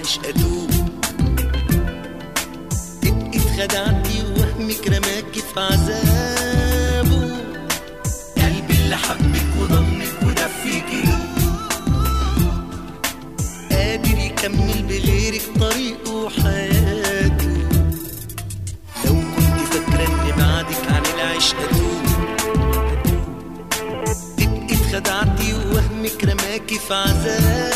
العشق ادوب تبقي اتخدعتي ووهمك رماكي في عذابه قلبي اللي حبك وضمك ودفيكي قادر يكمل بغيرك طريقه وحياته لو كنت فاكرة ان بعدك عن العشق ادوب تبقي اتخدعتي ووهمك رماكي في عذاب